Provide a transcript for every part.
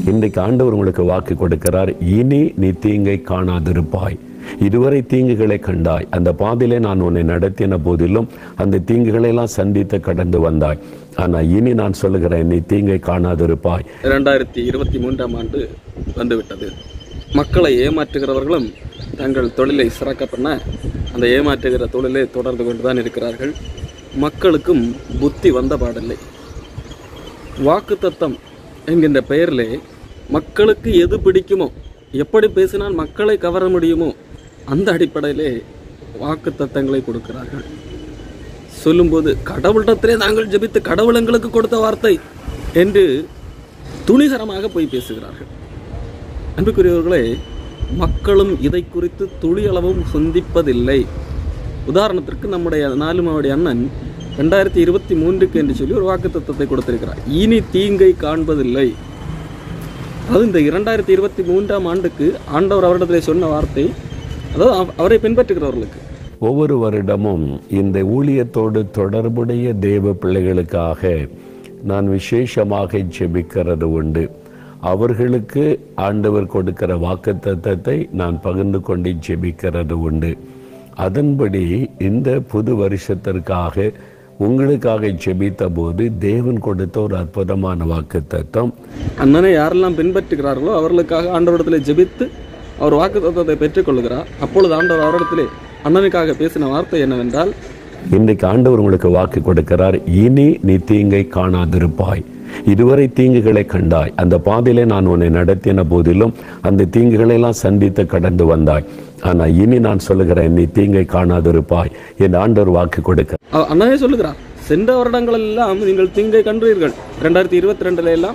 இன்றைக்கு ஆண்டவர் உங்களுக்கு வாக்கு கொடுக்கிறார் இனி நீ தீங்கை காணாதிருப்பாய் இதுவரை தீங்குகளை கண்டாய் அந்த பாதையிலே நான் உன்னை நடத்தின போதிலும் அந்த தீங்குகளை எல்லாம் சந்தித்து கடந்து வந்தாய் ஆனா இனி நான் சொல்லுகிறேன் நீ தீங்கை காணாதிருப்பாய் இரண்டாயிரத்தி இருபத்தி மூன்றாம் ஆண்டு வந்துவிட்டது மக்களை ஏமாற்றுகிறவர்களும் தங்கள் தொழிலை சிறக்க பண்ண அந்த ஏமாற்றுகிற தொழிலை தொடர்ந்து கொண்டுதான் இருக்கிறார்கள் மக்களுக்கும் புத்தி வந்த பாடில்லை வாக்குத்தத்தம் என்கின்ற பெயரிலே மக்களுக்கு எது பிடிக்குமோ எப்படி பேசினால் மக்களை கவர முடியுமோ அந்த அடிப்படையிலே வாக்குத்தத்தங்களை கொடுக்கிறார்கள் சொல்லும்போது கடவுளிடத்திலே நாங்கள் ஜெபித்து கடவுள் எங்களுக்கு கொடுத்த வார்த்தை என்று துணிகரமாக போய் பேசுகிறார்கள் அன்புக்குரியவர்களே மக்களும் இதை குறித்து துளியளவும் சிந்திப்பதில்லை உதாரணத்திற்கு நம்முடைய நாலுமாவுடைய அண்ணன் ரெண்டாயிரத்தி இருபத்தி மூன்றுக்கு என்று சொல்லி ஒரு வாக்குத்தத்தத்தை கொடுத்திருக்கிறார் இனி தீங்கை காண்பதில்லை அது இந்த இரண்டாயிரத்தி இருபத்தி மூன்றாம் ஆண்டுக்கு ஆண்டவர் அவரிடத்திலே சொன்ன வார்த்தை அதாவது அவ- அவரை பின்பற்றுகிறவர்களுக்கு ஒவ்வொரு வருடமும் இந்த ஊழியத்தோடு தொடர்புடைய தேவ பிள்ளைகளுக்காக நான் விசேஷமாக ஜெபிக்கிறது உண்டு அவர்களுக்கு ஆண்டவர் கொடுக்கிற வாக்குத்தத்தத்தை நான் பகிர்ந்து கொண்டு ஜெபிக்கிறது உண்டு அதன்படி இந்த புது வருஷத்திற்காக உங்களுக்காக ஜெபித்த போது தேவன் கொடுத்த ஒரு அற்புதமான வாக்குத்தத்தம் அண்ணனை யாரெல்லாம் பின்பற்றுகிறார்களோ அவர்களுக்காக ஆண்டவரிடத்திலே ஜெபித்து அவர் வாக்குத்தத்தத்தை பெற்றுக்கொள்கிறார் அப்பொழுது ஆண்டவர் அவரிடத்திலே அண்ணனுக்காக பேசின வார்த்தை என்னவென்றால் இன்றைக்கு ஆண்டவர் உங்களுக்கு வாக்கு கொடுக்கிறார் இனி நீ தீங்கை காணாதிருப்பாய் இதுவரை தீங்குகளை கண்டாய் அந்த பாதையிலே நான் உன்னை நடத்தின போதிலும் அந்த தீங்குகளை எல்லாம் சந்தித்து கடந்து வந்தாய் ஆனா இனி நான் சொல்லுகிறேன் நீ தீங்கை காணாதிருப்பாய் என் ஆண்டவர் வாக்கு கொடுக்க அவ- அண்ணனே சொல்லுகிறார் சென்ற வருடங்கள் எல்லாம் நீங்கள் தீங்கை கண்டீர்கள் ரெண்டாயிரத்தி இருபத்தி ரெண்டுல எல்லாம்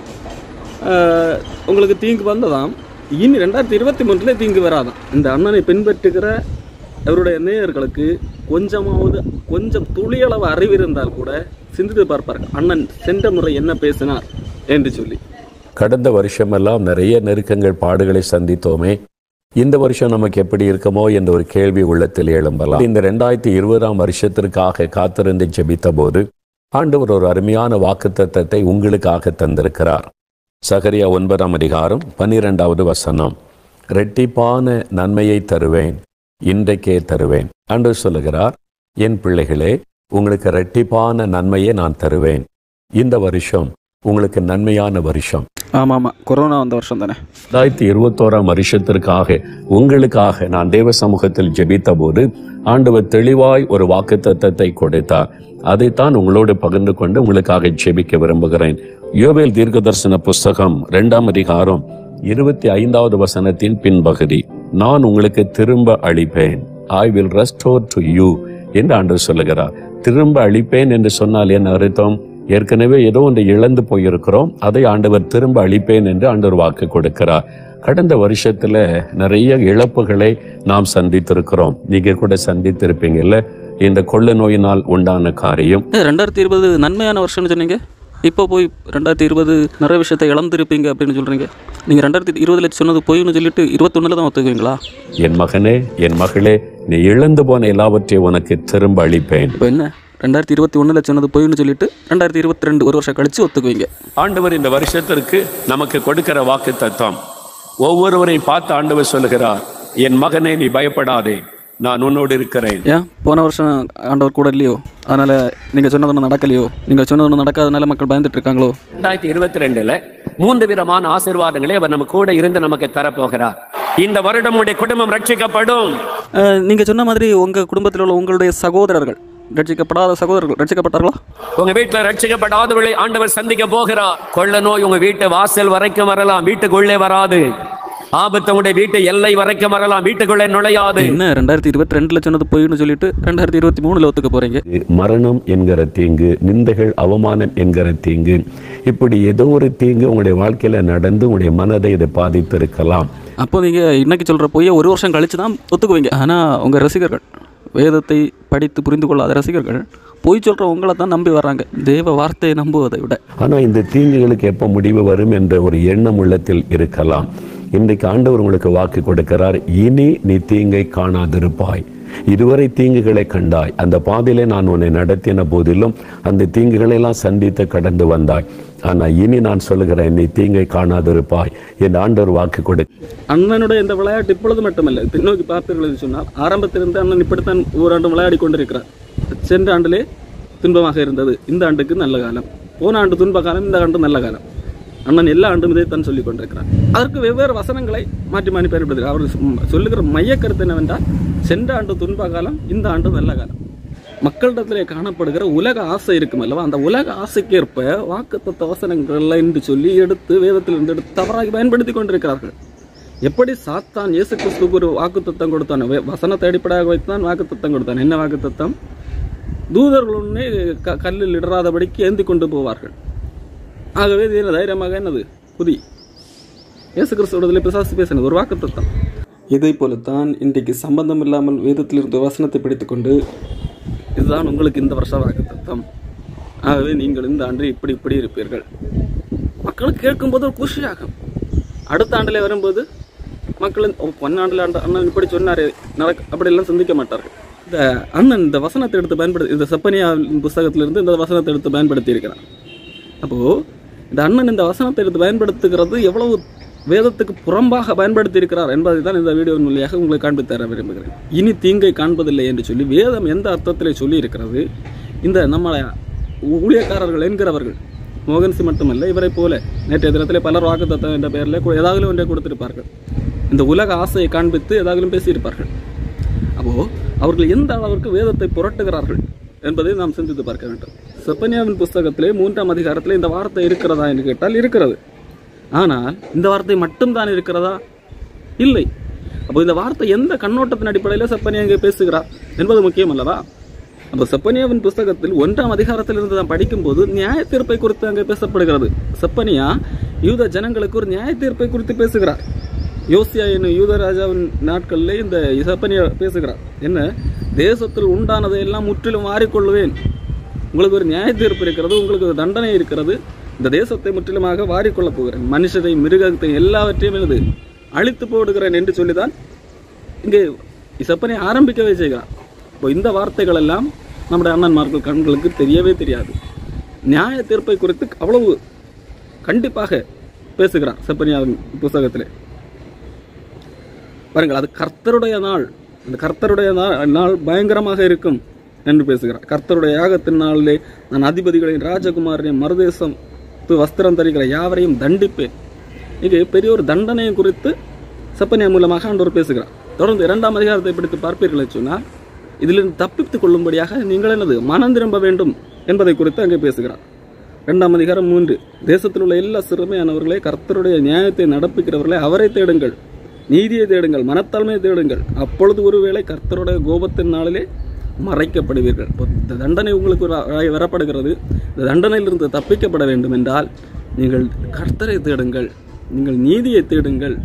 ஆஹ், உங்களுக்கு தீங்கு வந்ததாம் இனி ரெண்டாயிரத்தி இருபத்தி மூன்றுல தீங்கு வராதாம் இந்த அண்ணனை பின்பற்றுகிற அவருடைய நேயர்களுக்கு கொஞ்சமாவது கொஞ்சம் துளியளவு அறிவு இருந்தால் கூட சிந்தித்து பார்ப்பார்கள் அண்ணன் சென்ற முறை என்ன பேசினார் என்று சொல்லி கடந்த வருஷமெல்லாம் நிறைய நெருக்கங்கள் பாடுகளை சந்தித்தோமே இந்த வருஷம் நமக்கு எப்படி இருக்குமோ என்ற ஒரு கேள்வி உள்ளத்தில் எழும்பலாம் இந்த ரெண்டாயிரத்தி இருபதாம் வருஷத்திற்காக காத்திருந்து ஜெபித்த போது ஆண்டவர் ஒரு அருமையான வாக்குத்தத்தத்தை உங்களுக்காக தந்திருக்கிறார் சகரியா ஒன்பதாம் அதிகாரம் பன்னிரெண்டாவது வசனம் ரெட்டிப்பான நன்மையை தருவேன் இன்றைக்கே தருவேன் ஆண்டவர் சொல்லுகிறார் என் பிள்ளைகளே உங்களுக்கு ரெட்டிப்பான நன்மையை நான் தருவேன் இந்த வருஷம் உங்களுக்கு நன்மையான வருஷம் ஆமாம் ஆமாம் கொரோனா வந்த வருஷம் தானே ரெண்டாயிரத்தி இருபத்தோராம் வருஷத்திற்காக உங்களுக்காக நான் தேவ சமூகத்தில் ஜெபித்த போது ஆண்டவர் தெளிவாய் ஒரு வாக்குத்தத்தத்தை கொடுத்தார் அதைத்தான் உங்களோடு பகிர்ந்து கொண்டு உங்களுக்காக ஜெபிக்க விரும்புகிறேன் யோவேல் தீர்க்கதரிசன புஸ்தகம் இரண்டாம் அதிகாரம் இருபத்தி ஐந்தாவது வசனத்தின் பின்பகுதி நான் உங்களுக்கு திரும்ப அளிப்பேன் I will restore to you என்று ஆண்டவர் சொல்லுகிறார் திரும்ப அளிப்பேன் என்று சொன்னால் என்ன அர்த்தம் ஏற்கனவே ஏதோ ஒன்று இழந்து போயிருக்கிறோம் அதை ஆண்டவர் திரும்ப அளிப்பேன் என்று ஆண்டவர் வாக்கு கொடுக்கிறார் கடந்த வருஷத்துல நிறைய இழப்புகளை நாம் சந்தித்திருக்கிறோம் நீங்க கூட சந்தித்திருப்பீங்கல்ல இந்த கொள்ள நோயினால் உண்டான காரியம் ஏ ரெண்டாயிரத்தி இருபது நன்மையான வருஷம்னு சொன்னீங்க இப்போ போய் ரெண்டாயிரத்தி இருபது நிறைய விஷயத்தை இழந்திருப்பீங்க அப்படின்னு சொல்கிறீங்க நீங்கள் ரெண்டாயிரத்தி இருபதுல சொன்னது போயின்னு சொல்லிட்டு இருபத்தொன்னில் தான் ஒத்துக்குவீங்களா என் மகனே என் மகளே நீ இழந்து போன எல்லாவற்றையும் உனக்கு திரும்ப அளிப்பேன் இப்போ என்ன ரெண்டாயிரத்தி இருபத்தி ஒன்றில் சொன்னது போயின்னு சொல்லிட்டு ரெண்டாயிரத்தி இருபத்தி ரெண்டு ஒரு வருஷம் கழிச்சு ஒத்துக்குவீங்க ஆண்டவர் இந்த வருஷத்திற்கு நமக்கு கொடுக்கிற வாக்கு தத்துவம் ஒவ்வொருவரையும் பார்த்து ஆண்டவர் சொல்லுகிறார் என் மகனே நீ பயப்படாதே நான் உன்னோடு இருக்கிறேன் ஏன் போன வருஷம் ஆண்டவர் கூட இல்லையோ அதனால் நீங்கள் சொன்னது ஒன்றும் நடக்கலையோ நீங்கள் சொன்னது ஒன்றும் நடக்காதனால மக்கள் பயந்துட்டு இருக்காங்களோ ரெண்டாயிரத்தி இருபத்தி ரெண்டுல மூன்று விதமான ஆசீர்வாதங்களை அவர் நம்ம கூட இருந்து நமக்கு தரப்போகிறார் இந்த வருடம் உடைய குடும்பம் ரட்சிக்கப்படும் நீங்கள் சொன்ன மாதிரி உங்கள் குடும்பத்தில் உள்ள உங்களுடைய சகோதரர்கள் ரட்சிக்கப்படாத சகோதரர்கள் ரட்சிக்கப்பட்டார்களா உங்க வீட்டுல ரட்சிக்கப்படாதவர்களை ஆண்டவர் சந்திக்க போகிறார் கொள்ள நோய் உங்க வீட்டு வாசல் வரைக்கும் வரலாம் வீட்டுக்குள்ளே வராது ஆபத்து உங்களுடைய வீட்டு எல்லை வரைக்கும் வரலாம் வீட்டுக்குள்ளே நுழையாது என்ன ரெண்டாயிரத்தி இருபத்தி ரெண்டில் சொன்னது போயின்னு சொல்லிட்டு ரெண்டாயிரத்தி இருபத்தி மூணில் ஒத்துக்க போகிறீங்க மரணம் என்கிற தீங்கு நிந்தைகள் அவமானம் என்கிற தீங்கு இப்படி ஏதோ ஒரு தீங்கு உங்களுடைய வாழ்க்கையில நடந்து உங்களுடைய மனதை இதை பாதித்திருக்கலாம் அப்போ நீங்கள் இன்னைக்கு சொல்கிற பொய்யை ஒரு வருஷம் கழிச்சு தான் ஒத்துக்குவீங்க ஆனால் உங்கள் ரசிகர்கள் வேதத்தை படித்து புரிந்து கொள்ளாத ரசிகர்கள் பொய் சொல்கிற உங்களை தான் நம்பி வர்றாங்க தேவ வார்த்தையை நம்புவதை விட ஆனா இந்த தீங்குகளுக்கு எப்போ முடிவு வரும் என்ற ஒரு எண்ணம் உள்ளத்தில் இருக்கலாம் இன்றைக்கு ஆண்டவர் உங்களுக்கு வாக்கு கொடுக்கிறார் இனி நீ தீங்கை காணாதிருப்பாய் இதுவரை தீங்குகளை கண்டாய் அந்த பாதையிலே நான் உன்னை நடத்தின போதிலும் அந்த தீங்குகளை எல்லாம் சந்தித்து கடந்து வந்தாய் ஆனா இனி நான் சொல்லுகிறேன் நீ தீங்கை காணாதிருப்பாய் என் ஆண்டவர் வாக்கு கொடு அண்ணனுடைய இந்த விளையாட்டு இப்பொழுது மட்டுமல்ல பின்னோக்கி பார்த்தீர்கள் என்று சொன்னால் ஆரம்பத்திலிருந்து அண்ணன் இப்படித்தான் ஓராண்டு விளையாடி கொண்டிருக்கிறார் சென்ற ஆண்டிலே துன்பமாக இருந்தது இந்த ஆண்டுக்கு நல்ல காலம் போன ஆண்டு துன்ப காலம் இந்த ஆண்டு நல்ல காலம் அண்ணன் எல்லா ஆண்டும் இதைத்தான் சொல்லிக் கொண்டிருக்கிறார் அதற்கு வெவ்வேறு வசனங்களை மாற்றி மாற்றி பயன்படுத்துகிறார் அவர் சொ- சொல்லுகிற மைய கருத்து என்னவென்றால் சென்ற ஆண்டு துன்ப காலம் இந்த ஆண்டு நல்ல காலம் மக்களிடத்திலே காணப்படுகிற உலக ஆசை இருக்கும் அல்லவா அந்த உலக ஆசைக்கேற்ப வாக்குத்தத்த வசனங்கள் என்று சொல்லி எடுத்து வேதத்திலிருந்து எடுத்து தவறாக பயன்படுத்தி கொண்டிருக்கிறார்கள் எப்படி சாத்தான் இயேசு கிறிஸ்துவுக்கு ஒரு வாக்குத்தத்தம் கொடுத்தான் வே- வசனத்தை அடிப்படையாக வைத்தான் வாக்குத்தத்தம் கொடுத்தான் என்ன வாக்குத்தத்தம் தூதர்கள் ஒன்றே க கல்லில் இடராதபடிக்கு ஏந்தி கொண்டு போவார்கள் ஆகவே தீர தைரியமாக என்னது புதி இயேசு கிறிஸ்துவோடதுல பிசாசு பேசினது ஒரு வாக்குத்தத்தம் இதை போலத்தான் இன்றைக்கு சம்பந்தம் இல்லாமல் வேதத்திலிருந்து வசனத்தை பிடித்துக்கொண்டு இதுதான் உங்களுக்கு இந்த வருஷ வாக்குத்தத்தம் ஆகவே நீங்கள் இந்த ஆண்டு இப்படி இப்படி இருப்பீர்கள் மக்களுக்கு கேட்கும்போது ஒரு குஷியாகும் அடுத்த ஆண்டிலே வரும்போது மக்கள் ஓ, பொன்னாண்டில் ஆண்டு அண்ணன் இப்படி சொன்னாரே நடக்க அப்படியெல்லாம் சிந்திக்க மாட்டார்கள் இந்த அண்ணன் இந்த வசனத்தை எடுத்து பயன்படுத்தி இந்த செப்பனியா புஸ்தகத்திலிருந்து இந்த வசனத்தை எடுத்து பயன்படுத்தி இருக்கிறார் அப்போது இந்த அண்ணன் இந்த வசனத்தை எடுத்து பயன்படுத்துகிறது எவ்வளவு வேதத்துக்கு புறம்பாக பயன்படுத்தி இருக்கிறார் என்பதை தான் இந்த வீடியோவின் வழியாக உங்களுக்கு காண்பித்து தர விரும்புகிறேன் இனி தீங்கை காண்பதில்லை என்று சொல்லி வேதம் எந்த அர்த்தத்திலே சொல்லி இருக்கிறது இந்த நம்மளை ஊழியக்காரர்கள் என்கிறவர்கள் மோகன்சி மட்டுமல்ல இவரை போல நேற்றைய தினத்திலே பலர் வாக்குத்தத்தம் என்ற பெயரில் கு- ஏதாவது ஒன்றை கொடுத்திருப்பார்கள் இந்த உலக ஆசையை காண்பித்து ஏதாவது பேசியிருப்பார்கள் அப்போ அவர்கள் எந்த அளவிற்கு வேதத்தை புரட்டுகிறார்கள் என்பதை நாம் சிந்தித்து பார்க்க வேண்டும் செப்பனியாவின் புஸ்தகத்திலே மூன்றாம் அதிகாரத்திலே இந்த வார்த்தை இருக்கிறதா என்று கேட்டால் இருக்கிறது ஆனால் இந்த வார்த்தை மட்டும்தான் இருக்கிறதா இல்லை அப்போ இந்த வார்த்தை எந்த கண்ணோட்டத்தின் அடிப்படையில் செப்பனியா இங்கே பேசுகிறார் என்பது முக்கியம் அல்லவா அப்போ செப்பனியாவின் புஸ்தகத்தில் ஒன்றாம் அதிகாரத்தில் இருந்து நாம் படிக்கும்போது நியாய தீர்ப்பை குறித்து அங்கே பேசப்படுகிறது செப்பனியா யூத ஜனங்களுக்கு ஒரு நியாய தீர்ப்பை குறித்து பேசுகிறார் யோசியா என்னும் யூத ராஜாவின் நாட்களிலே இந்த செப்பனியா பேசுகிறார் என்ன தேசத்தில் உண்டானதை எல்லாம் முற்றிலும் மாறிக்கொள்வேன் உங்களுக்கு ஒரு நியாய தீர்ப்பு இருக்கிறது உங்களுக்கு ஒரு தண்டனை இருக்கிறது இந்த தேசத்தை முற்றிலுமாக வாரிக்கொள்ளப் போகிறேன் மனுஷரை மிருகத்தை எல்லாவற்றையும் எனது அழித்து போடுகிறேன் என்று சொல்லிதான் இங்கே செப்பனை ஆரம்பிக்கவே செய்கிறார் இப்போ இந்த வார்த்தைகள் எல்லாம் நம்முடைய அண்ணன்மார்கள் கண்களுக்கு தெரியவே தெரியாது நியாய தீர்ப்பை குறித்து அவ்வளவு கண்டிப்பாக பேசுகிறார் செப்பனியாவின் புஸ்தகத்திலே பாருங்கள் அது கர்த்தருடைய நாள் அந்த கர்த்தருடைய நா- நாள் பயங்கரமாக இருக்கும் என்று பேசுகிறார் கர்த்தருடைய யாகத்தின் நாளிலே நான் அதிபதிகளின் ராஜகுமாரனையும் மறுதேசம் வஸ்திரம் தருகிற யாவரையும் தண்டிப்பேன் இங்கே பெரிய ஒரு தண்டனையை குறித்து செப்பனியா மூலமாக ஆண்டவர் பேசுகிறார் தொடர்ந்து இரண்டாம் அதிகாரத்தை பிடித்து பார்ப்பீர்களே சொன்னால் இதிலிருந்து தப்பித்துக் கொள்ளும்படியாக நீங்கள் என்னது மனம் திரும்ப வேண்டும் என்பதை குறித்து அங்கே பேசுகிறார் இரண்டாம் அதிகாரம் மூன்று தேசத்தில் உள்ள எல்லா சிறுமையானவர்களே கர்த்தருடைய நியாயத்தை நடப்பிக்கிறவர்களே அவரை தேடுங்கள் நீதியை தேடுங்கள் மனத்தாழ்மையை தேடுங்கள் அப்பொழுது ஒருவேளை கர்த்தருடைய கோபத்தின் நாளிலே மறைக்கப்படுவீர்கள் இப்போ இந்த தண்டனை உங்களுக்கு வர- வரப்படுகிறது இந்த தண்டனையிலிருந்து தப்பிக்கப்பட வேண்டும் என்றால் நீங்கள் கர்த்தரை தேடுங்கள் நீங்கள் நீதியை தேடுங்கள்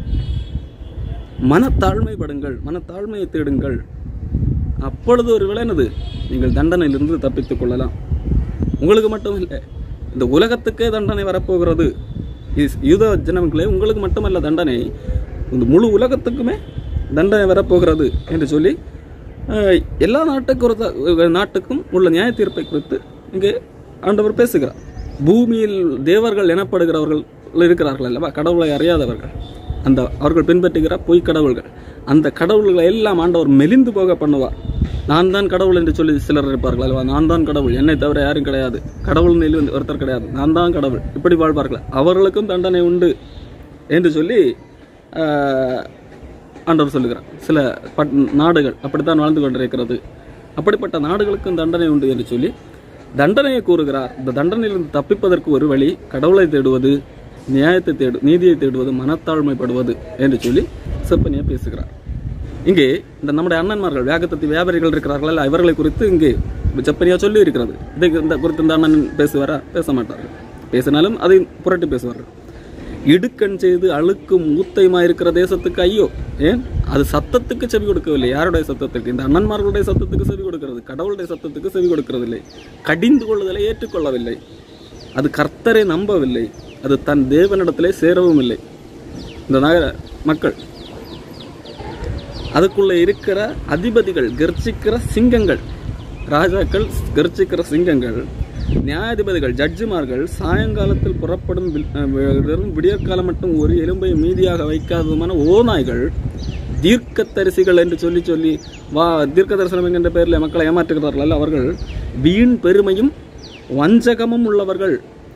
மனத்தாழ்மைப்படுங்கள் மனத்தாழ்மையை தேடுங்கள் அப்பொழுது ஒரு என்னது நீங்கள் தண்டனையிலிருந்து தப்பித்துக் கொள்ளலாம் உங்களுக்கு மட்டும் இல்லை இந்த உலகத்துக்கே தண்டனை வரப்போகிறது இஸ்- யூத ஜனங்களே உங்களுக்கு மட்டுமல்ல தண்டனை இந்த முழு உலகத்துக்குமே தண்டனை வரப்போகிறது என்று சொல்லி அஹ், எல்லா நாட்டுக்கு ஒரு த- நாட்டுக்கும் உள்ள நியாய தீர்ப்பை குறித்து இங்கே ஆண்டவர் பேசுகிறார் பூமியில் தேவர்கள் எனப்படுகிறவர்கள் இருக்கிறார்கள் அல்லவா கடவுளை அறியாதவர்கள் அந்த அவர்கள் பின்பற்றுகிற பொய் கடவுள்கள் அந்த கடவுள்களை எல்லாம் ஆண்டவர் மெலிந்து போக பண்ணுவார் நான் தான் கடவுள் என்று சொல்லி சிலர் இருப்பார்கள் அல்லவா நான் தான் கடவுள் என்னை தவிர யாரும் கிடையாது கடவுள் நிலையில் ஒருத்தர் கிடையாது நான் தான் கடவுள் இப்படி வாழ்வார்கள் அவர்களுக்கும் தண்டனை உண்டு என்று சொல்லி ஆஹ், ஆண்டவர் சொல்லுகிறார் சில பட் நாடுகள் அப்படித்தான் வாழ்ந்து கொண்டிருக்கிறது அப்படிப்பட்ட நாடுகளுக்கும் தண்டனை உண்டு என்று சொல்லி தண்டனையை கூறுகிறார் இந்த தண்டனையிலிருந்து தப்பிப்பதற்கு ஒரு வழி கடவுளை தேடுவது நியாயத்தை தேடு நீதியை தேடுவது மனத்தாழ்மைப்படுவது என்று சொல்லி செப்பனியா பேசுகிறார் இங்கே இந்த நம்முடைய அண்ணன்மார்கள் வேகத்தத்தி வியாபாரிகள் இருக்கிறார்கள் இவர்களை குறித்து இங்கே செப்பனியா சொல்லி இருக்கிறது இதை இந்த குறித்து இந்த அண்ணன் பேசுவாரா பேச மாட்டார்கள் பேசினாலும் அதை புரட்டி பேசுவார்கள் இடுக்கண் செய்து அழுக்கும் ஊத்தையுமா இருக்கிற தேசத்துக்கு ஐயோ ஏன் அது சத்தத்துக்கு செவி கொடுக்கவில்லை யாருடைய சத்தத்துக்கு இந்த அண்ணன்மார்களுடைய சத்தத்துக்கு செவி கொடுக்கிறது கடவுளுடைய சத்தத்துக்கு செவி கொடுக்கிறதில்லை கடிந்து கொள்ளுதலை ஏற்றுக்கொள்ளவில்லை அது கர்த்தரை நம்பவில்லை அது தன் தேவனிடத்திலே சேரவும் இல்லை இந்த நகர மக்கள் அதுக்குள்ள இருக்கிற அதிபதிகள் கர்ச்சிக்கிற சிங்கங்கள் ராஜாக்கள் கர்ச்சிக்கிற சிங்கங்கள் நியாயாதிபதிகள் ஜட்ஜிமார்கள் சாயங்காலத்தில் புறப்படும் வில்- அஹ் வெறும் விடியற்காலம் மட்டும் ஒரு எலும்பை மீதியாக வைக்காததுமான ஓநாய்கள் தீர்க்கதரிசிகள் என்று சொல்லி சொல்லி வா தீர்க்க தரிசனம் என்கின்ற பெயரில் மக்களை ஏமாற்றுகிறார்கள் அல்ல அவர்கள் வீண் பெருமையும் வஞ்சகமும் உள்ளவர்கள்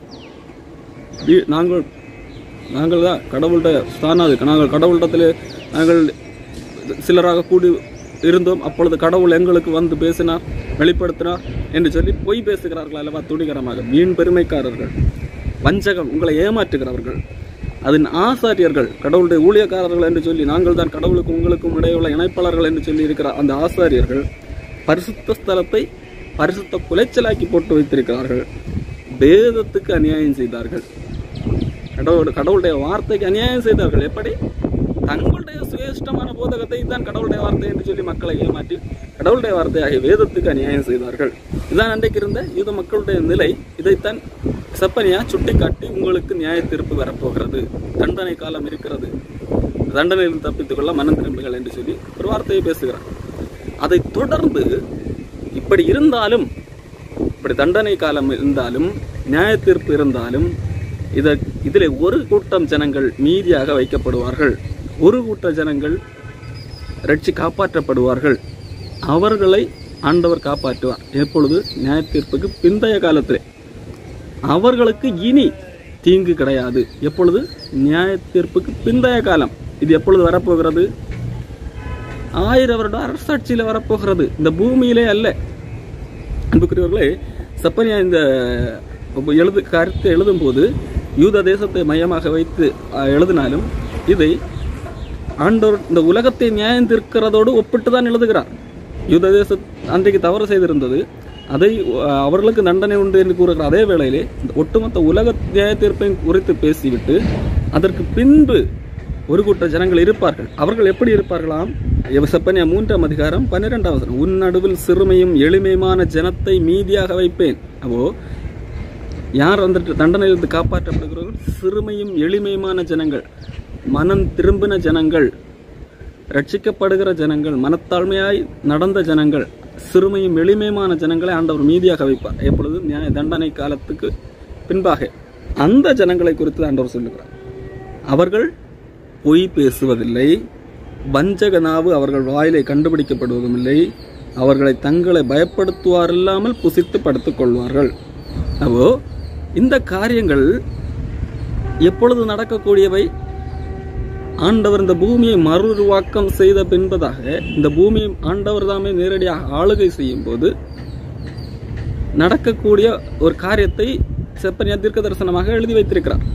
வீ- நாங்கள் நாங்கள் தான் கடவுள்கிட்ட ஸ்தானாது நாங்கள் கடவுளிடத்தில் நாங்கள் சிலராக கூடி இருந்தோம் அப்பொழுது கடவுள் எங்களுக்கு வந்து பேசினார் வெளிப்படுத்தினார் என்று சொல்லி பொய் பேசுகிறார்கள் அல்லவா துணிகரமாக வீண் பெருமைக்காரர்கள் வஞ்சகம் உங்களை ஏமாற்றுகிறவர்கள் அதன் ஆசாரியர்கள் கடவுளுடைய ஊழியக்காரர்கள் என்று சொல்லி நாங்கள் தான் கடவுளுக்கும் உங்களுக்கும் இடையுள்ள இணைப்பாளர்கள் என்று சொல்லி இருக்கிற அந்த ஆசாரியர்கள் பரிசுத்த ஸ்தலத்தை பரிசுத்த குலைச்சலாக்கி போட்டு வைத்திருக்கிறார்கள் வேதத்துக்கு அநியாயம் செய்தார்கள் கடவுள் கடவுளுடைய வார்த்தைக்கு அநியாயம் செய்தார்கள் எப்படி தங்களுடைய சுயேஷ்டமான போதகத்தை தான் கடவுளுடைய வார்த்தை என்று சொல்லி மக்களை ஏமாற்றி கடவுளுடைய வார்த்தையாகிய வேதத்துக்கு அநியாயம் செய்தார்கள் இதான் அன்றைக்கு இருந்த யூத மக்களுடைய நிலை இதைத்தான் செப்பனியா சுட்டிக்காட்டி உங்களுக்கு நியாய தீர்ப்பு வரப்போகிறது தண்டனை காலம் இருக்கிறது தண்டனையில் தப்பித்துக் கொள்ள மனம் திரும்புகள் என்று சொல்லி ஒரு வார்த்தையை பேசுகிறார் அதை தொடர்ந்து இப்படி இருந்தாலும் இப்படி தண்டனை காலம் இருந்தாலும் நியாய தீர்ப்பு இருந்தாலும் இத இதில் ஒரு கூட்டம் ஜனங்கள் மீதியாக வைக்கப்படுவார்கள் ஒரு கூட்ட ஜனங்கள் ரட்சி காப்பாற்றப்படுவார்கள் அவர்களை ஆண்டவர் காப்பாற்றுவார் எப்பொழுது நியாய தீர்ப்புக்கு பிந்தைய காலத்திலே அவர்களுக்கு இனி தீங்கு கிடையாது எப்பொழுது நியாய தீர்ப்புக்கு பிந்தைய காலம் இது எப்பொழுது வரப்போகிறது ஆயிரம் வருட அரசாட்சியில் வரப்போகிறது இந்த பூமியிலே அல்ல அன்புக்குரியவர்களே சப்பனியா இந்த எழுது கருத்தை எழுதும்போது யூத தேசத்தை மையமாக வைத்து அஹ், எழுதினாலும் இதை ஆண்டவர் இந்த உலகத்தை நியாயம் தீர்க்கிறதோடு ஒப்பிட்டு தான் எழுதுகிறார் யூத தேச அன்றைக்கு தவறு செய்திருந்தது அதை அஹ், அவர்களுக்கு தண்டனை உண்டு என்று கூறுகிற அதே வேளையிலே இந்த ஒட்டுமொத்த உலக நியாய தீர்ப்பை குறித்து பேசிவிட்டு அதற்கு பின்பு ஒரு கூட்ட ஜனங்கள் இருப்பார்கள் அவர்கள் எப்படி இருப்பார்களாம் செப்பனியா மூன்றாம் அதிகாரம் பன்னிரெண்டாம் வசனம் உன் நடுவில் சிறுமையும் எளிமையுமான ஜனத்தை மீதியாக வைப்பேன் அப்போ யார் அந்த தண்டனையிலிருந்து காப்பாற்றப்படுகிறவர்கள் சிறுமையும் எளிமையுமான ஜனங்கள் மனம் திரும்பின ஜனங்கள் ரட்சிக்கப்படுகிற ஜனங்கள் மனத்தாழ்மையாய் நடந்த ஜனங்கள் சிறுமையும் எளிமையுமான ஜனங்களை ஆண்டவர் மீதியாக வைப்பார் எப்பொழுது நியாய தண்டனை காலத்துக்கு பின்பாக அந்த ஜனங்களை குறித்து ஆண்டவர் சொல்லுகிறார் அவர்கள் பொய் பேசுவதில்லை வஞ்சக நாவு அவர்கள் வாயிலை கண்டுபிடிக்கப்படுவதும் இல்லை அவர்களை தங்களை பயப்படுத்துவார் இல்லாமல் புசித்து படுத்துக் கொள்வார்கள் அப்போ இந்த காரியங்கள் எப்பொழுது நடக்கக்கூடியவை ஆண்டவர் இந்த பூமியை மறுஉருவாக்கம் செய்த பின்பதாக இந்த பூமியை ஆண்டவர் தாமே நேரடியாக ஆளுகை செய்யும் போது நடக்கக்கூடிய ஒரு காரியத்தை செப்பனியா தீர்க்க தரிசனமாக எழுதி வைத்திருக்கிறார்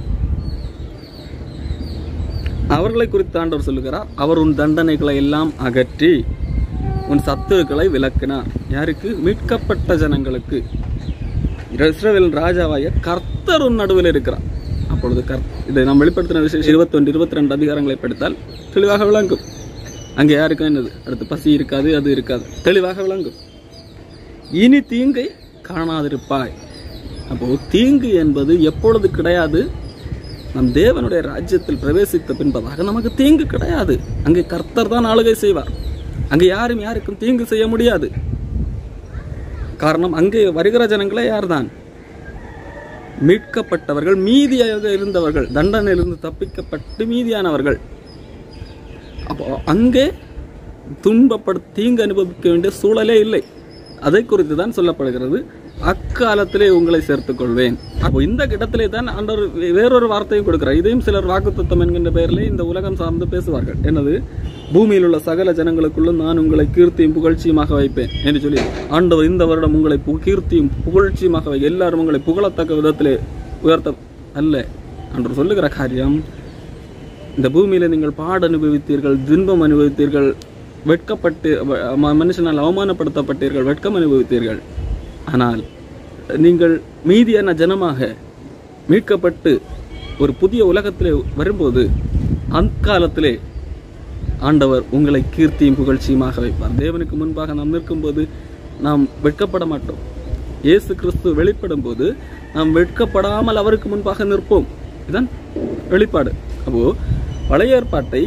அவர்களை குறித்து ஆண்டவர் சொல்லுகிறார் அவர் உன் தண்டனைகளை எல்லாம் அகற்றி உன் சத்துருக்களை விலக்கினார் யாருக்கு மீட்கப்பட்ட ஜனங்களுக்கு இஸ்ரவேல் ராஜாவாய கர்த்தர் உன் நடுவில் இருக்கிறார் அப்பொழுது கர் இதை நாம் வெளிப்படுத்தின விசேஷம் இருபத்தொன்று இருபத்தி ரெண்டு அதிகாரங்களை படித்தால் தெளிவாக விளங்கும் அங்கே யாருக்கும் என்னது அடுத்து பசி இருக்காது அது இருக்காது தெளிவாக விளங்கும் இனி தீங்கை காணாதிருப்பாய் அப்போ தீங்கு என்பது எப்பொழுது கிடையாது நம் தேவனுடைய ராஜ்யத்தில் பிரவேசித்த பின்பதாக நமக்கு தீங்கு கிடையாது அங்கே கர்த்தர் தான் ஆளுகை செய்வார் அங்கே யாரும் யாருக்கும் தீங்கு செய்ய முடியாது காரணம் அங்கே வருகிற ஜனங்களே யார்தான் மீட்கப்பட்டவர்கள் மீதியாக இருந்தவர்கள் தண்டனையிலிருந்து தப்பிக்கப்பட்டு மீதியானவர்கள் அப்போ அங்கே துன்பப்படு தீங்கு அனுபவிக்க வேண்டிய சூழலே இல்லை அதை குறித்து தான் சொல்லப்படுகிறது அக்காலத்திலே உங்களை சேர்த்துக் கொள்வேன் அப்போ இந்த இடத்திலே தான் ஆண்டவர் வே- வேறொரு வார்த்தையும் கொடுக்கிறார் இதையும் சிலர் வாக்குத்தத்தம் என்கின்ற பெயரிலே இந்த உலகம் சார்ந்து பேசுவார்கள் என்னது பூமியில் உள்ள சகல ஜனங்களுக்குள்ளும் நான் உங்களை கீர்த்தியும் புகழ்ச்சியுமாக வைப்பேன் என்று சொல்லி ஆண்டவர் இந்த வருடம் உங்களை பு- கீர்த்தியும் புகழ்ச்சியுமாக வை எல்லாரும் உங்களை புகழத்தக்க விதத்திலே உயர்த்த அல்ல என்று சொல்லுகிற காரியம் இந்த பூமியில நீங்கள் பாட அனுபவித்தீர்கள் துன்பம் அனுபவித்தீர்கள் வெட்கப்பட்டு வ- ம- மனுஷனால் அவமானப்படுத்தப்பட்டீர்கள் வெட்கம் அனுபவித்தீர்கள் ஆனால் நீங்கள் மீதியான ஜனமாக மீட்கப்பட்டு ஒரு புதிய உலகத்திலே வரும்போது அக்காலத்திலே ஆண்டவர் உங்களை கீர்த்தியும் புகழ்ச்சியுமாக வைப்பார் தேவனுக்கு முன்பாக நாம் நிற்கும்போது நாம் வெட்கப்பட மாட்டோம் இயேசு கிறிஸ்து வெளிப்படும் போது நாம் வெட்கப்படாமல் அவருக்கு முன்பாக நிற்போம் இதுதான் வெளிப்பாடு அப்போ பழைய ஏற்பாட்டை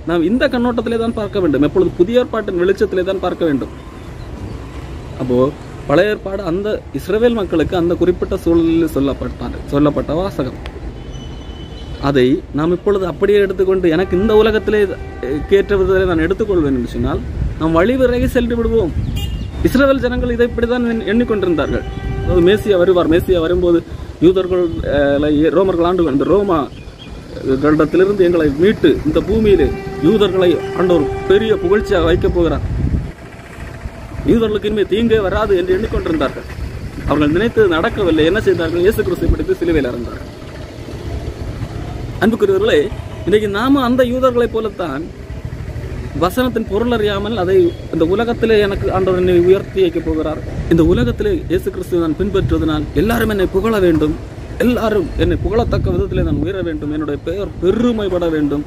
நாம் இந்த கண்ணோட்டத்திலே தான் பார்க்க வேண்டும் எப்பொழுது புதிய ஏற்பாட்டின் வெளிச்சத்திலே தான் பார்க்க வேண்டும் அப்போ பழைய ஏற்பாடு அந்த இஸ்ரவேல் மக்களுக்கு அந்த குறிப்பிட்ட சூழலில் சொல்லப்பட்டார் சொல்லப்பட்ட வாசகம் அதை நாம் இப்பொழுது அப்படியே எடுத்துக்கொண்டு எனக்கு இந்த உலகத்திலே அஹ், கேட்ட விதத்தை நான் எடுத்துக்கொள்வேன் என்று சொன்னால் நாம் வழிவிறகி சென்று விடுவோம் இஸ்ரவேல் ஜனங்கள் இதை இப்படிதான் எண்ணி- எண்ணிக்கொண்டிருந்தார்கள் அதாவது மேசியா வருவார் மேசியா வரும்போது யூதர்கள் அஹ், லை- ரோமர்கள் ஆண்டு அந்த ரோமா வருடத்திலிருந்து எங்களை மீட்டு இந்த பூமியிலே யூதர்களை ஆண்டவர் பெரிய புகழ்ச்சியாக வைக்கப் போகிறார் யூதர்களுக்கு இனிமே தீங்கே வராது என்று எண்ணிக்கொண்டிருந்தார்கள் அவர்கள் நினைத்தது நடக்கவில்லை என்ன செய்தார்கள் இயேசு கிறிஸ்துவை பிடித்து சிலுவையில் இறந்தார்கள் அன்புக்குரியவர்களே இன்றைக்கு நாம அந்த யூதர்களைப் போலத்தான் வசனத்தின் பொருள் அறியாமல் அதை இந்த உலகத்திலே எனக்கு ஆண்டவர் என்னை உயர்த்தி வைக்கப் போகிறார் இந்த உலகத்திலே இயேசு கிறிஸ்துவை நான் பின்பற்றுவதனால் எல்லாரும் என்னை புகழ வேண்டும் எல்லாரும் என்னை புகழத்தக்க விதத்திலே நான் உயர வேண்டும் என்னுடைய பெயர் பெருமைப்பட வேண்டும்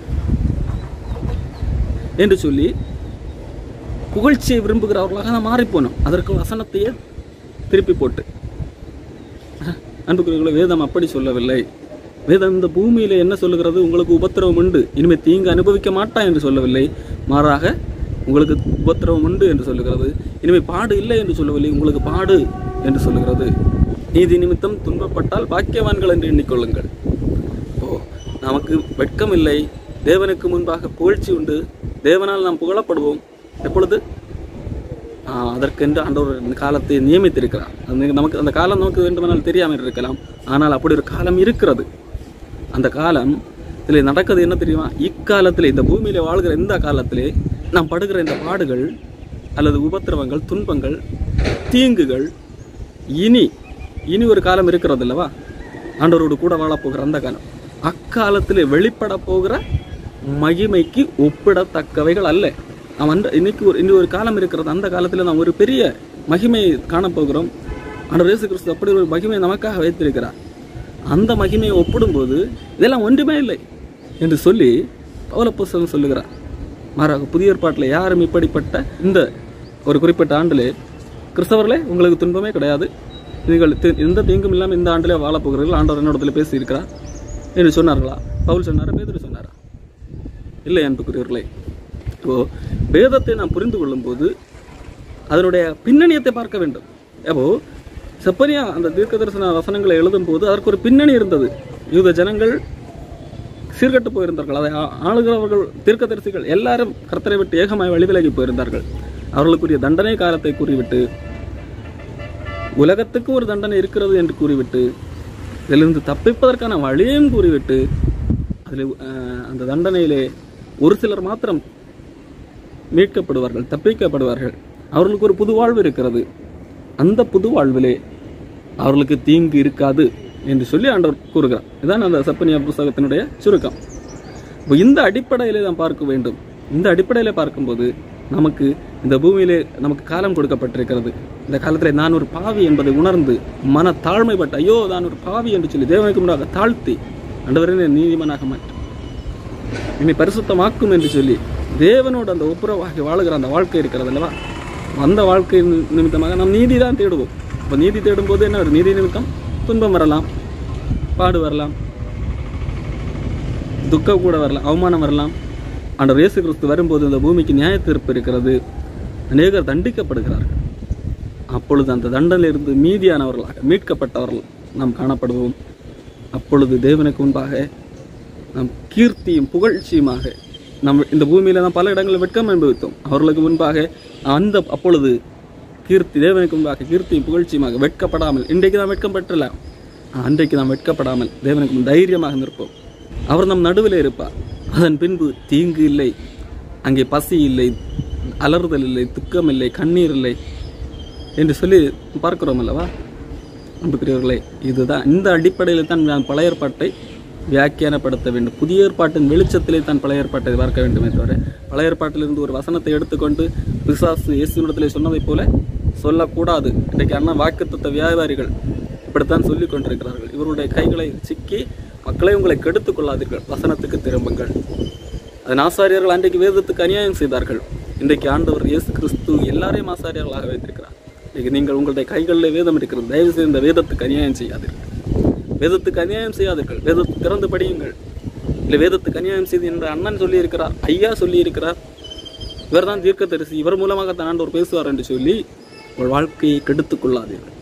என்று சொல்லி புகழ்ச்சியை விரும்புகிறவர்களாக நான் மாறிப்போனோம் அதற்கு வசனத்தையே திருப்பி போட்டு அன்புக்குரியவர்களே வேதம் அப்படி சொல்லவில்லை வேதம் இந்த பூமியில என்ன சொல்லுகிறது உங்களுக்கு உபத்திரவம் உண்டு இனிமேல் தீங்கு அனுபவிக்க மாட்டான் என்று சொல்லவில்லை மாறாக உங்களுக்கு உபத்திரவம் உண்டு என்று சொல்லுகிறது இனிமேல் பாடு இல்லை என்று சொல்லவில்லை உங்களுக்கு பாடு என்று சொல்லுகிறது நீதி நிமித்தம் துன்பப்பட்டால் பாக்கியவான்கள் என்று எண்ணிக்கொள்ளுங்கள் ஓ நமக்கு வெட்கம் இல்லை தேவனுக்கு முன்பாக புகழ்ச்சி உண்டு தேவனால் நாம் புகழப்படுவோம் எப்பொழுது ஆ, அதற்கென்று ஆண்டவர் இந்த காலத்தை நியமித்திருக்கிறார் அது நமக்கு அந்த காலம் நமக்கு வேண்டுமானால் தெரியாமல் இருக்கலாம் ஆனால் அப்படி ஒரு காலம் இருக்கிறது அந்த காலம் இதில் நடக்கிறது என்ன தெரியுமா இக்காலத்திலே இந்த பூமியில வாழ்கிற இந்த காலத்திலே நாம் படுகிற இந்த பாடுகள் அல்லது உபத்திரவங்கள் துன்பங்கள் தீங்குகள் இனி இனி ஒரு காலம் இருக்கிறது அல்லவா ஆண்டவரோடு கூட வாழப் போகிற அந்த காலம் அக்காலத்திலே வெளிப்பட போகிற மகிமைக்கு ஒப்பிடத்தக்கவைகள் அல்ல நாம் அந்த இன்னைக்கு ஒரு இனி ஒரு காலம் இருக்கிறது அந்த காலத்தில் நாம் ஒரு பெரிய மகிமையை காணப்போகிறோம் ஆண்டவர் இயேசு கிறிஸ்து அப்படி ஒரு மகிமையை நமக்காக வைத்திருக்கிறார் அந்த மகிமையை ஒப்பிடும்போது இதெல்லாம் ஒன்றுமே இல்லை என்று சொல்லி பௌலப்போஸ்தலன் சொல்லுகிறார் மாறாக புதிய ஏற்பாட்டில் யாரும் இப்படிப்பட்ட இந்த ஒரு குறிப்பிட்ட ஆண்டிலே கிறிஸ்தவர்களே உங்களுக்கு துன்பமே கிடையாது நீங்கள் தி- எந்த தீங்கும் இல்லாமல் இந்த ஆண்டிலே வாழப் போகிறீர்கள் ஆண்டவர் என்னிடத்தில் பேசியிருக்கிறார் என்று சொன்னார்களா பவுல் சொன்னாரா பேதுரு சொன்னாரா இல்லை அன்புக்குரியவர்களே இப்போ வேதத்தை நாம் புரிந்து கொள்ளும்போது அதனுடைய பின்னணியத்தை பார்க்க வேண்டும் அப்போ செப்பனியா அந்த தீர்க்க தரிசன வசனங்களை எழுதும் போது அதற்கு ஒரு பின்னணி இருந்தது யூத ஜனங்கள் சீர்கட்டு போயிருந்தார்கள் அதை ஆ- ஆளுகிறவர்கள் தீர்க்கதரிசிகள் எல்லாரும் கர்த்தரை விட்டு ஏகமாய் வழிவிலகி போயிருந்தார்கள் அவர்களுக்குரிய தண்டனை காலத்தை கூறிவிட்டு உலகத்துக்கு ஒரு தண்டனை இருக்கிறது என்று கூறிவிட்டு இதிலிருந்து தப்பிப்பதற்கான வழியையும் கூறிவிட்டு அதில் அஹ், அந்த தண்டனையிலே ஒரு சிலர் மாத்திரம் மீட்கப்படுவார்கள் தப்பிக்கப்படுவார்கள் அவர்களுக்கு ஒரு புது வாழ்வு இருக்கிறது அந்த புது வாழ்விலே அவர்களுக்கு தீங்கு இருக்காது என்று சொல்லி ஆண்டவர் கூறுகிறார் இதான் அந்த சப்பனியா புஸ்தகத்தினுடைய சுருக்கம் இப்போ இந்த அடிப்படையிலே நாம் பார்க்க வேண்டும் இந்த அடிப்படையிலே பார்க்கும்போது நமக்கு இந்த பூமியிலே நமக்கு காலம் கொடுக்கப்பட்டிருக்கிறது இந்த காலத்தில் நான் ஒரு பாவி என்பதை உணர்ந்து மன தாழ்மைப்பட்ட ஐயோ நான் ஒரு பாவி என்று சொல்லி தேவனுக்கு முன்னாக தாழ்த்தி ஆண்டவரே நீதிமனாக மாற்றும் என்னை பரிசுத்தமாக்கும் என்று சொல்லி தேவனோடு அந்த ஒப்புரவாகி வாழுகிற அந்த வாழ்க்கை இருக்கிறது அல்லவா அந்த வாழ்க்கை நி- நிமித்தமாக நாம் நீதி தான் தேடுவோம் அப்போ நீதி தேடும்போது என்ன ஒரு நீதி நிமித்தம் துன்பம் வரலாம் பாடு வரலாம் துக்கம் கூட வரலாம் அவமானம் வரலாம் ஆண்டவர் இயேசு கிறிஸ்து வரும்போது இந்த பூமிக்கு நியாய தீர்ப்பு இருக்கிறது அநேகர் தண்டிக்கப்படுகிறார்கள் அப்பொழுது அந்த தண்டனையிலிருந்து மீதியானவர்களாக மீட்கப்பட்டவர்கள் நாம் காணப்படுவோம் அப்பொழுது தேவனுக்கு முன்பாக நாம் கீர்த்தியும் புகழ்ச்சியுமாக நம் இந்த பூமியில நாம் பல இடங்களில் வெட்கம் அனுபவித்தோம் அவர்களுக்கு முன்பாக அந்த அப்பொழுது கீர்த்தி தேவனுக்கு முன்பாக கீர்த்தியும் புகழ்ச்சியுமாக வெட்கப்படாமல் இன்றைக்கு நாம் வெட்கம் பெற்றலாம் ஆனால் அன்றைக்கு நாம் வெட்கப்படாமல் தேவனுக்கு முன் தைரியமாக நிற்போம் அவர் நம் நடுவில் இருப்பார் அதன் பின்பு தீங்கு இல்லை அங்கே பசி இல்லை அலறுதல் இல்லை துக்கம் இல்லை கண்ணீர் இல்லை என்று சொல்லி பார்க்கிறோம் அல்லவா அன்புக்குரியவர்களே இதுதான் இந்த அடிப்படையில் தான் நான் பழைய ஏற்பாட்டை வியாக்கியானப்படுத்த வேண்டும் புதிய ஏற்பாட்டின் வெளிச்சத்திலே தான் பழைய ஏற்பாட்டை பார்க்க வேண்டுமே தவிர பழைய ஏற்பாட்டிலிருந்து ஒரு வசனத்தை எடுத்துக்கொண்டு பிசாசு இயேசுனிடத்திலே சொன்னதைப் போல சொல்லக்கூடாது இன்றைக்கு அண்ணா வாக்குத்தத்த வியாபாரிகள் இப்படித்தான் சொல்லிக் கொண்டிருக்கிறார்கள் இவருடைய கைகளை சிக்கி மக்களை உங்களை கெடுத்துக் கொள்ளாதீர்கள் வசனத்துக்கு திரும்புங்கள் அதன் ஆசாரியர்கள் அன்றைக்கு வேதத்துக்கு அநியாயம் செய்தார்கள் இன்றைக்கு ஆண்டவர் இயேசு கிறிஸ்து எல்லாரையும் ஆசாரியர்களாக வைத்திருக்கிறார் இன்னைக்கு நீங்கள் உங்களுடைய கைகளில் வேதம் இருக்கிறது தயவு செய்து இந்த வேதத்துக்கு அநியாயம் செய்யாதீர்கள் வேதத்துக்கு அநியாயம் செய்யாதீர்கள் வேதத்தை திறந்து படியுங்கள் இல்லை வேதத்துக்கு அநியாயம் செய்து என்ற அண்ணன் சொல்லியிருக்கிறார் ஐயா சொல்லியிருக்கிறார் இவர் தான் தீர்க்கதரிசி இவர் மூலமாக தான் ஆண்டவர் பேசுவார் என்று சொல்லி உங்கள் வாழ்க்கையை கெடுத்துக் கொள்ளாதீர்கள்